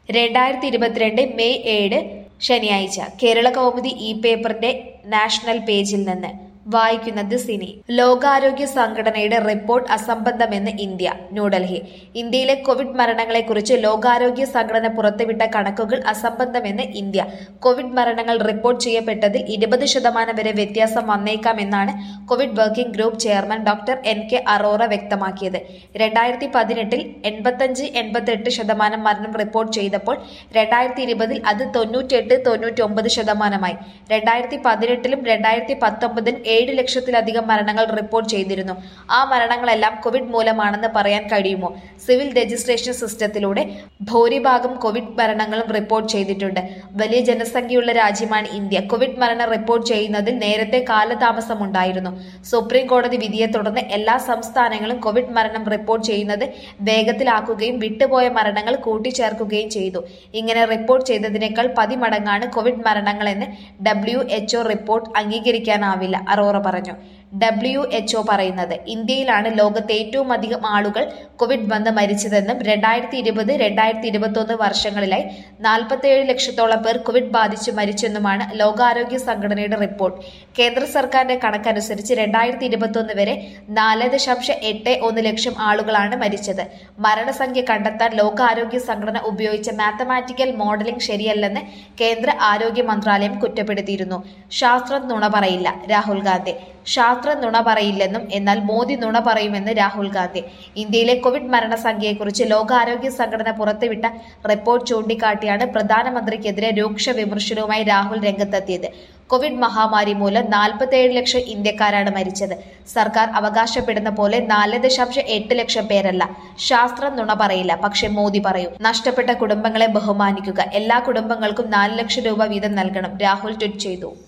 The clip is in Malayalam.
രണ്ടായിരത്തി ഇരുപത്തിരണ്ട് മെയ് ഏഴ് ശനിയാഴ്ച കേരള കൗമുദി ഇ പേപ്പറിന്റെ നാഷണൽ പേജിൽ നിന്ന് വായിക്കുന്നത് സിനി ലോകാരോഗ്യ സംഘടനയുടെ റിപ്പോർട്ട് അസംബന്ധമെന്ന് ഇന്ത്യ ന്യൂഡൽഹി ഇന്ത്യയിലെ കോവിഡ് മരണങ്ങളെക്കുറിച്ച് ലോകാരോഗ്യ സംഘടന പുറത്തുവിട്ട കണക്കുകൾ അസംബന്ധമെന്ന് ഇന്ത്യ കോവിഡ് മരണങ്ങൾ റിപ്പോർട്ട് ചെയ്യപ്പെട്ടതിൽ ഇരുപത് ശതമാനം വരെ വ്യത്യാസം വന്നേക്കാമെന്നാണ് Covid working group chairman doctor N K Arora വ്യക്തമാക്കിയത് രണ്ടായിരത്തി പതിനെട്ടിൽ എൺപത്തഞ്ച് എൺപത്തെട്ട് ശതമാനം മരണം റിപ്പോർട്ട് ചെയ്തപ്പോൾ രണ്ടായിരത്തി ഇരുപതിൽ അത് തൊണ്ണൂറ്റെട്ട് തൊണ്ണൂറ്റി ഒമ്പത് ശതമാനമായി രണ്ടായിരത്തി പതിനെട്ടിലും രണ്ടായിരത്തി പത്തൊമ്പതിലും ഏഴ് ലക്ഷത്തിലധികം മരണങ്ങൾ റിപ്പോർട്ട് ചെയ്തിരുന്നു ആ മരണങ്ങളെല്ലാം കോവിഡ് മൂലമാണെന്ന് പറയാൻ കഴിയുമോ സിവിൽ രജിസ്ട്രേഷൻ സിസ്റ്റത്തിലൂടെ ഭൂരിഭാഗം കോവിഡ് മരണങ്ങളും റിപ്പോർട്ട് ചെയ്തിട്ടുണ്ട് വലിയ ജനസംഖ്യയുള്ള രാജ്യമാണ് ഇന്ത്യ കോവിഡ് മരണം റിപ്പോർട്ട് ചെയ്യുന്നതിൽ നേരത്തെ കാലതാമസമുണ്ടായിരുന്നു സുപ്രീം കോടതി വിധിയെ തുടർന്ന് എല്ലാ സംസ്ഥാനങ്ങളും കോവിഡ് മരണം റിപ്പോർട്ട് ചെയ്യുന്നത് വേഗത്തിലാക്കുകയും വിട്ടുപോയ മരണങ്ങൾ കൂട്ടിച്ചേർക്കുകയും ചെയ്തു ഇങ്ങനെ റിപ്പോർട്ട് ചെയ്തതിനേക്കാൾ പതിമടങ്ങാണ് കോവിഡ് മരണങ്ങളെന്ന് ഡബ്ല്യു എച്ച്ഒ റിപ്പോർട്ട് അംഗീകരിക്കാനാവില്ല അറോറ പറഞ്ഞു ഡബ്ല്യു എച്ച്ഒ പറയുന്നത് ഇന്ത്യയിലാണ് ലോകത്തെ ഏറ്റവും അധികം ആളുകൾ കോവിഡ് വന്ന് മരിച്ചതെന്നും രണ്ടായിരത്തി ഇരുപത് രണ്ടായിരത്തി ഇരുപത്തൊന്ന് വർഷങ്ങളിലായി നാൽപ്പത്തിയേഴ് ലക്ഷത്തോളം പേർ കോവിഡ് ബാധിച്ച് മരിച്ചെന്നുമാണ് ലോകാരോഗ്യ സംഘടനയുടെ റിപ്പോർട്ട് കേന്ദ്ര സർക്കാരിന്റെ കണക്കനുസരിച്ച് രണ്ടായിരത്തി ഇരുപത്തൊന്ന് വരെ നാല് ദശാംശം എട്ട് ഒന്ന് ലക്ഷം ആളുകളാണ് മരിച്ചത് മരണസംഖ്യ കണ്ടെത്താൻ ലോകാരോഗ്യ സംഘടന ഉപയോഗിച്ച മാത്തമാറ്റിക്കൽ മോഡലിംഗ് ശരിയല്ലെന്ന് കേന്ദ്ര ആരോഗ്യ മന്ത്രാലയം കുറ്റപ്പെടുത്തിയിരുന്നു ശാസ്ത്രം നുണ പറയില്ല രാഹുൽ ഗാന്ധി ശാസ്ത്രം നുണ പറയില്ലെന്നും എന്നാൽ മോദി നുണ പറയുമെന്ന് രാഹുൽ ഗാന്ധി ഇന്ത്യയിലെ കോവിഡ് മരണസംഖ്യയെക്കുറിച്ച് ലോകാരോഗ്യ സംഘടന പുറത്തുവിട്ട റിപ്പോർട്ട് ചൂണ്ടിക്കാട്ടിയാണ് പ്രധാനമന്ത്രിക്കെതിരെ രൂക്ഷ വിമർശനവുമായി രാഹുൽ രംഗത്തെത്തിയത് കോവിഡ് മഹാമാരി മൂലം നാൽപ്പത്തിയേഴ് ലക്ഷം ഇന്ത്യക്കാരാണ് മരിച്ചത് സർക്കാർ അവകാശപ്പെടുന്ന പോലെ നാല് ദശാംശം എട്ട് ലക്ഷം പേരല്ല ശാസ്ത്രം നുണ പറയില്ല പക്ഷെ മോദി പറയും നഷ്ടപ്പെട്ട കുടുംബങ്ങളെ ബഹുമാനിക്കുക എല്ലാ കുടുംബങ്ങൾക്കും നാല് ലക്ഷം രൂപ വീതം നൽകണം രാഹുൽ ട്വീറ്റ് ചെയ്തു